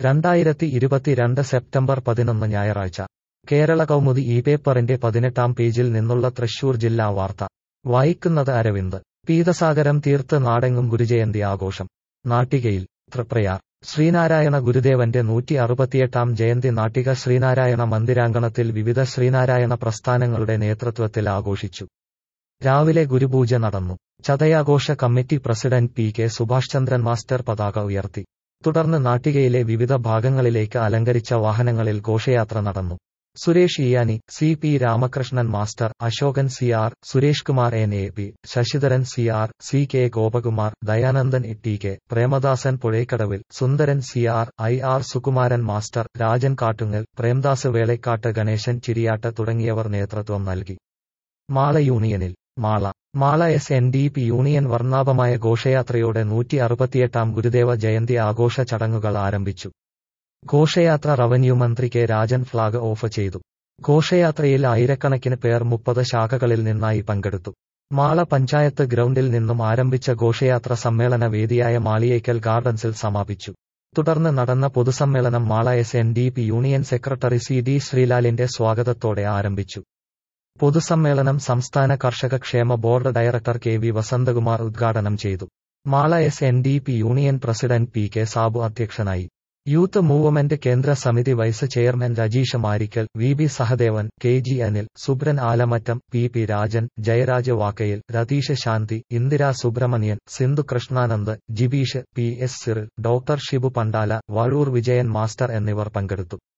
രണ്ടായിരത്തി ഇരുപത്തിരണ്ട് സെപ്റ്റംബർ പതിനൊന്ന് ഞായറാഴ്ച കേരള കൗമുദി ഈ പേപ്പറിന്റെ പതിനെട്ടാം പേജിൽ നിന്നുള്ള തൃശൂർ ജില്ലാ വാർത്ത വായിക്കുന്നത് അരവിന്ദ് പീതസാഗരം തീർത്ത് നാടെങ്ങും ഗുരുജയന്തി ആഘോഷം നാട്ടികയിൽ തൃപ്രയാർ ശ്രീനാരായണ ഗുരുദേവന്റെ നൂറ്റി അറുപത്തിയെട്ടാം ജയന്തി നാട്ടിക ശ്രീനാരായണ മന്ദിരാങ്കണത്തിൽ വിവിധ ശ്രീനാരായണ പ്രസ്ഥാനങ്ങളുടെ നേതൃത്വത്തിൽ ആഘോഷിച്ചു രാവിലെ ഗുരുപൂജ നടന്നു ചതയാഘോഷ committee president P K Subhash Chandran master പതാക ഉയർത്തി തുടർന്ന് നാട്ടികയിലെ വിവിധ ഭാഗങ്ങളിലേക്ക് അലങ്കരിച്ച വാഹനങ്ങളിൽ ഘോഷയാത്ര നടന്നു സുരേഷ് ഇയാനി C P Ramakrishnan master Ashokan C R Suresh Kumar N A P Sasidharan C R C K Gopakumar Dayanandan T K Premadasan പുഴയ്ക്കടവിൽ Sundaran C R I R Sukumaran master Rajan Kattungal Premdas Velakkad Ganesan Chiriyatt തുടങ്ങിയവർ നേതൃത്വം നൽകി മാള യൂണിയനിൽ Mala Mala S N D P union വർണ്ണാഭമായ ഘോഷയാത്രയോടെ നൂറ്റി അറുപത്തിയെട്ടാം ഗുരുദേവ ജയന്തി ആഘോഷ ചടങ്ങുകൾ ആരംഭിച്ചു ഘോഷയാത്ര റവന്യൂ മന്ത്രി കെ രാജൻ ഫ്ളാഗ് ഓഫ് ചെയ്തു ഘോഷയാത്രയിൽ ആയിരക്കണക്കിന് പേർ മുപ്പത് ശാഖകളിൽ നിന്നായി പങ്കെടുത്തു മാള പഞ്ചായത്ത് ഗ്രൗണ്ടിൽ നിന്നും ആരംഭിച്ച ഘോഷയാത്ര സമ്മേളന വേദിയായ മാളിയേക്കൽ ഗാർഡൻസിൽ സമാപിച്ചു തുടർന്ന് നടന്ന പൊതുസമ്മേളനം Mala S N D P union secretary C D ശ്രീലാലിന്റെ സ്വാഗതത്തോടെ ആരംഭിച്ചു പൊതുസമ്മേളനം സംസ്ഥാന കർഷക ക്ഷേമ board director K V Vasanthakumar ഉദ്ഘാടനം ചെയ്തു Mala S N D P union president P K Sabu അധ്യക്ഷനായി യൂത്ത് മൂവ്മെന്റ് കേന്ദ്ര സമിതി vice chairman Rajeesh Marikkal V B Sahadevan K G Anil Subran Alamattam P P Rajan Jayaraj Vakkayil Ratheesh Shanthi Indira Subramanian Sindhu Krishnanand Jibeesh P S Cyril doctor Shibu Pandala Vazhoor Vijayan master എന്നിവർ പങ്കെടുത്തു